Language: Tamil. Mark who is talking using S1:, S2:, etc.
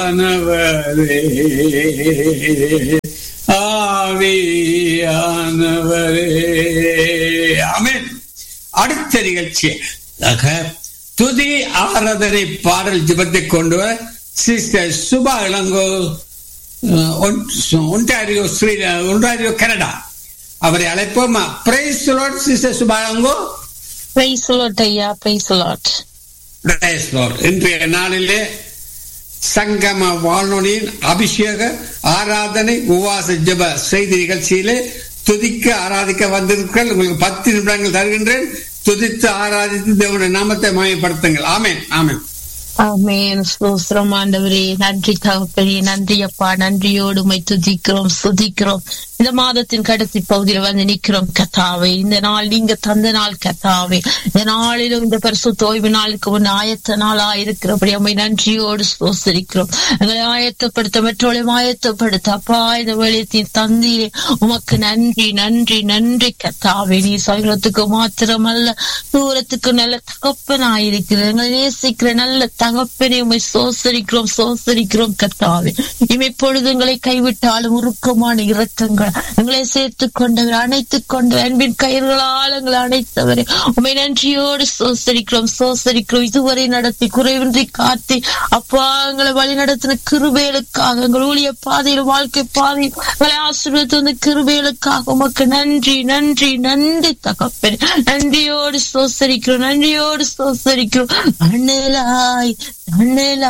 S1: ஆனவரே ஆவியானவரே ஆமென் அடுத்த நிகழ்ச்சி துதி ஆராதனை பாடல் ஜிபத்தை கொண்டு வர சிஸ்டர் சுபா இளங்கோ ஒன்டாரியோ ஸ்ரீ ஒன்டாரியோ கனடா அவரை அழைப்போமா praise sister Subha Ilango
S2: praise Lord ஐயா பிரைஸ் லாட்
S1: Praise Lord. இன்றைய நாளிலே சங்கம வானொலியின் அபிஷேக ஆராதனை உவாச ஜப செய்தி நிகழ்ச்சியிலே துதிக்க ஆராதிக்க வந்திருக்கள் உங்களுக்கு பத்து நிமிடங்கள் தருகின்றேன் துதித்து ஆராதித்து தேவனுடைய நாமத்தை மயப்படுத்துங்கள் ஆமேன் ஆமேன்
S2: ஆமேன் ஸ்தோத்திரம் ஆண்டவரே நன்றி தகப்பனே நன்றி அப்பா நன்றியோடு உமை துதிக்கிறோம் சுதிக்கிறோம் இந்த மாதத்தின் கடைசி பகுதியில் வந்து நிற்கிறோம் கத்தாவே இந்த நாள் நீங்க தந்த நாள் கத்தாவே இந்த நாளிலும் இந்த பரிசு தோய்வு நாளுக்கு முன் ஆயத்த நாளா இருக்கிறபடி அம்மை நன்றியோடு சோசரிக்கிறோம் எங்களை ஆயத்தப்படுத்த மற்றவளையும் ஆயத்தப்படுத்த அப்பா இந்த வெளியத்தின் தந்தீரே உமக்கு நன்றி நன்றி நன்றி கத்தாவே நீ சைலத்துக்கு மாத்திரமல்ல தூரத்துக்கு நல்ல தகப்பனாயிருக்கிற எங்களை நேசிக்கிற நல்ல தகப்பனை உண்மை சோசரிக்கிறோம் சோசரிக்கிறோம் கத்தாவே இமை பொழுதுங்களை கைவிட்டாலும் உருக்கமான இரக்கங்கள் எங்களை சேர்த்துக் கொண்டவர் அணைத்துக் கொண்டவர் அன்பின் கயிர்களால் எங்களை அணைத்தவரே உண்மை நன்றியோடு சோசரிக்கிறோம் சோசரிக்கிறோம் இதுவரை நடத்தி குறைவின்றி காத்தி அப்பா எங்களை வழி நடத்தின கிருபேலுக்காக எங்கள் ஊழிய பாதையில் வாழ்க்கை பாதையில் எங்களை ஆசீர்வதித்து வந்த கிருபேலுக்காக உமக்கு நன்றி நன்றி நன்றி தகப்பன் நன்றியோடு சோசரிக்கிறோம் நன்றியோடு சோசரிக்கிறோம் அண்ணலாய் அண்ணலா